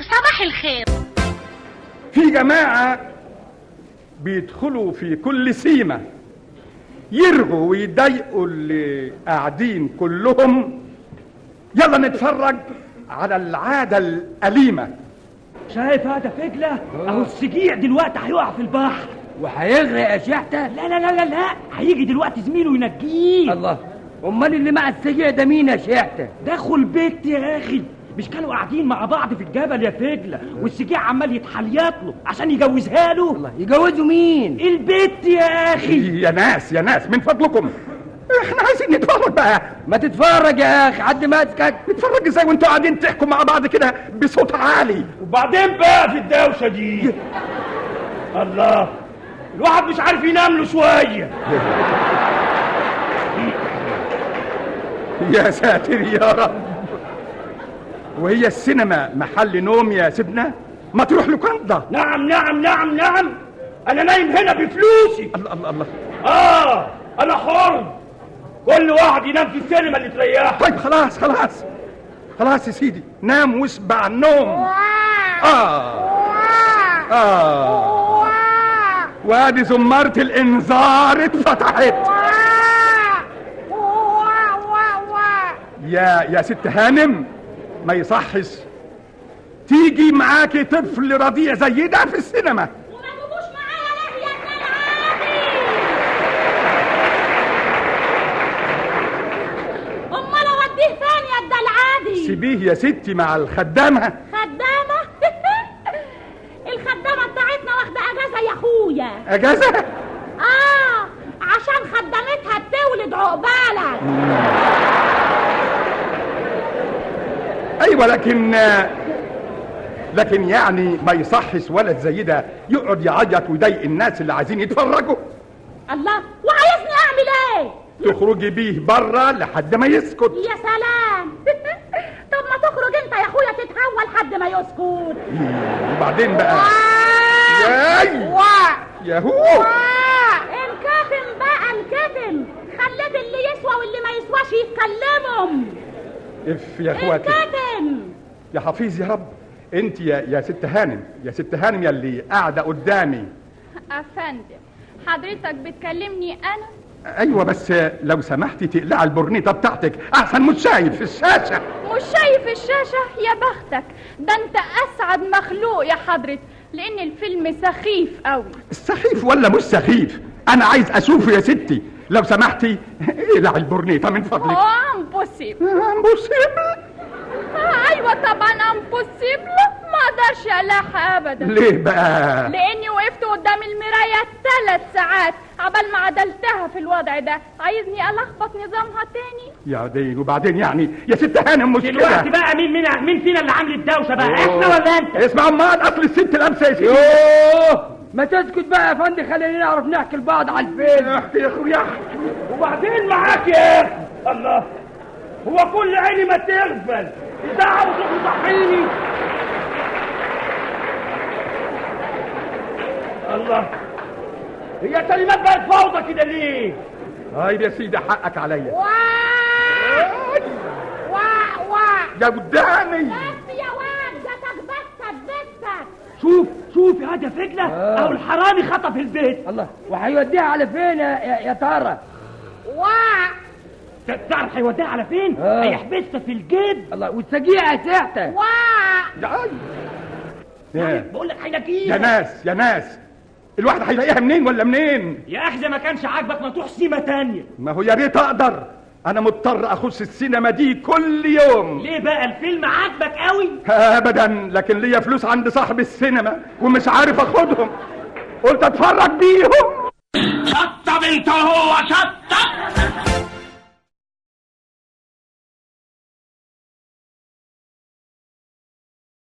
صباح الخير في جماعة بيدخلوا في كل سيمة يرغوا ويضايقوا اللي قاعدين كلهم يلا نتفرج على العادة الأليمة شايف هذا فجلة اهو السجيع دلوقتي هيقع في البحر وهيغرق يا شحتة لا لا لا لا لا هيجي دلوقتي زميله ينجيه الله امال اللي مع السجيع ده مين يا شحتة دخلوا البيت يا اخي مش كانوا قاعدين مع بعض في الجبل يا فجلة والسجيع عمال يتحليط له عشان يجوزها له الله يجوزوا مين البيت يا اخي يا ناس يا ناس من فضلكم احنا عايزين نتفرج بقى ما تتفرج يا اخي حد ماسكك نتفرج ازاي وانتوا قاعدين تحكوا مع بعض كده بصوت عالي وبعدين بقى في الدوشة دي الله الواحد مش عارف ينام له شوية يا ساتر يا رب وهي السينما محل نوم يا سيدنا ما تروح لوكاندا نعم نعم نعم نعم انا نايم هنا بفلوسي الله الله الله اه انا حر كل واحد ينام في السينما اللي تريحه طيب خلاص خلاص خلاص يا سيدي نام واسبع النوم اه اه وادي زمارة الانذار اتفتحت يا يا ست هانم ما يصحش تيجي معاكي طفل رضيع زي ده في السينما وما تبوش معايا ليه يا ابن العادي امال اوديه فين يا ابن العادي سيبيه يا ستي مع الخدامة خدامه الخدامه بتاعتنا واخده اجازه يا اخويا اجازة اه عشان خدامتها بتولد عقبالك ايوه لكن لكن يعني ما يصحش ولد زي ده يقعد يعيط ويضايق الناس اللي عايزين يتفرجوا الله وعايزني اعمل ايه تخرجي بيه بره لحد ما يسكت يا سلام طب ما تخرج انت يا اخويا تتهوى لحد ما يسكت وبعدين بقى ياي واه ياهو انكتم بقى انكتم خليت اللي يسوى واللي ما يسواش يتكلموا اف يا اخواتي انكتم يا حفيظ يا رب انت يا يا ست هانم يا ست هانم يا اللي قاعده قدامي أفندم حضرتك بتكلمني أنا ايوه بس لو سمحتي تقلع البرنيطه بتاعتك احسن مش شايف في الشاشه مش شايف الشاشة يا بختك ده أنت أسعد مخلوق يا حضرة لأن الفيلم سخيف قوي سخيف ولا مش سخيف انا عايز اشوفه يا ستي لو سمحتي اقلع البرنيطه من فضلك اه امبوسيبل امبوسيبل ايوه طبعا امبوسيبل ما اقدرش الاحق ابدا ليه بقى لاني وقفت قدام المرايه ثلاث ساعات عبال ما عدلتها في الوضع ده عايزني الخبط نظامها تاني يا دين وبعدين يعني يا ست هانم مش دلوقتي كده بقى مين مين مين فينا اللي عامل الدوشة بقى احنا ولا انت اسمع امال اصل الست لابسه يا ستي يوه ما تسكت بقى يا فندم خلينا نعرف نحكي لبعض على الفيلم احكي يا اخويا وبعدين معاك يا اخي الله هو كل عيني ما تغفل إذاعة وصوت صحيني الله هي كلمات بقت فوضى كده ليه؟ طيب يا سيدي حقك عليا واه واه واه يا قدامي بس يا واد جاتك بس بسك شوف شوف يا ده فجلة أهو الحرامي خطف البيت الله وهيوديها على فين يا, يا, يا ترى واه ت- تعرف هيوديها على فين؟ آه. هيحبسها في الجيب الله والسجيع يا شحتة واه يا يا- بقول لك يا هيلاقيها ناس يا ناس الواحد هيلاقيها منين ولا منين يا أخي إذا ما كانش عاجبك ما تروح سيما تانية ما هو يا ريت اقدر انا مضطر اخش السينما دي كل يوم ليه بقى الفيلم عاجبك قوي؟ ابدا لكن ليا فلوس عند صاحب السينما ومش عارف اخدهم قلت اتفرج بيهم شطب انت هو شطب